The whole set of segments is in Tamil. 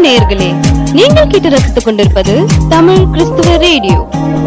நேயர்களே நீங்கள் கேட்டு ரசித்துக் கொண்டிருப்பது தமிழ் கிறிஸ்துவ ரேடியோ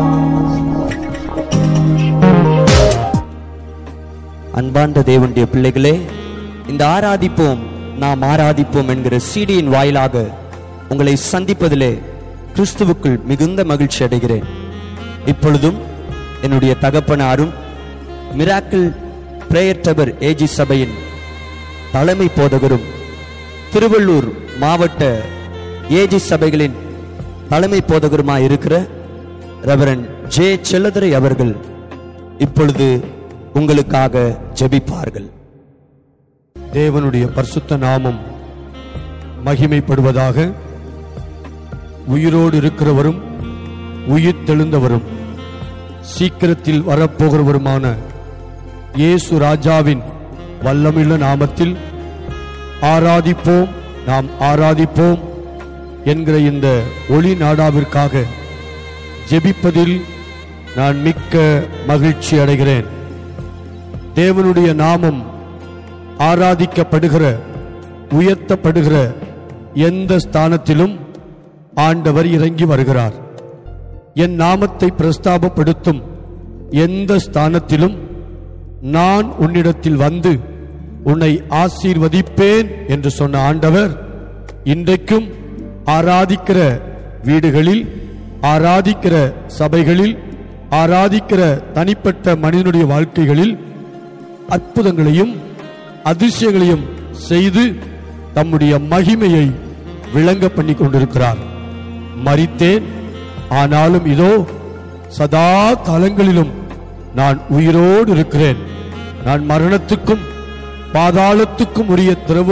அன்பார்ந்த தேவனுடைய பிள்ளைகளே இந்த ஆராதிப்போம் நாம் ஆராதிப்போம் என்கிற சீடியின் வாயிலாக உங்களை சந்திப்பதிலே கிறிஸ்துவுக்குள் மிகுந்த மகிழ்ச்சி அடைகிறேன் இப்பொழுதும் என்னுடைய தகப்பனாரும் மிராக்கிள் பிரேயர் டவர் ஏஜி சபையின் தலைமை போதகரும் திருவள்ளூர் மாவட்ட ஏஜி சபைகளின் தலைமை போதகருமாய் இருக்கிற ரெவரன் ஜே செல்லதுரை அவர்கள் இப்பொழுது உங்களுக்காக ஜெபிப்பார்கள் தேவனுடைய பரிசுத்த நாமம் மகிமைப்படுவதாக உயிரோடு இருக்கிறவரும் உயிர் தெழுந்தவரும் சீக்கிரத்தில் வரப்போகிறவருமான இயேசு ராஜாவின் வல்லமில்ல நாமத்தில் ஆராதிப்போம் நாம் ஆராதிப்போம் என்கிற இந்த ஒளி நாடாவிற்காக ஜெபிப்பதில் நான் மிக்க மகிழ்ச்சி அடைகிறேன் தேவனுடைய நாமம் ஆராதிக்கப்படுகிற உயர்த்தப்படுகிற எந்த ஸ்தானத்திலும் ஆண்டவர் இறங்கி வருகிறார் என் நாமத்தை பிரஸ்தாபப்படுத்தும் எந்த ஸ்தானத்திலும் நான் உன்னிடத்தில் வந்து உன்னை ஆசீர்வதிப்பேன் என்று சொன்ன ஆண்டவர் இன்றைக்கும் ஆராதிக்கிற வீடுகளில் ஆராதிக்கிற சபைகளில் ஆராதிக்கிற தனிப்பட்ட மனிதனுடைய வாழ்க்கைகளில் அற்புதங்களையும் அதிசயங்களையும் செய்து தம்முடைய மகிமையை விளங்க பண்ணி கொண்டிருக்கிறார் மரித்தேன் ஆனாலும் இதோ சதா காலங்களிலும் நான் உயிரோடு இருக்கிறேன் நான் மரணத்துக்கும் பாதாளத்துக்கும் உரிய திறவு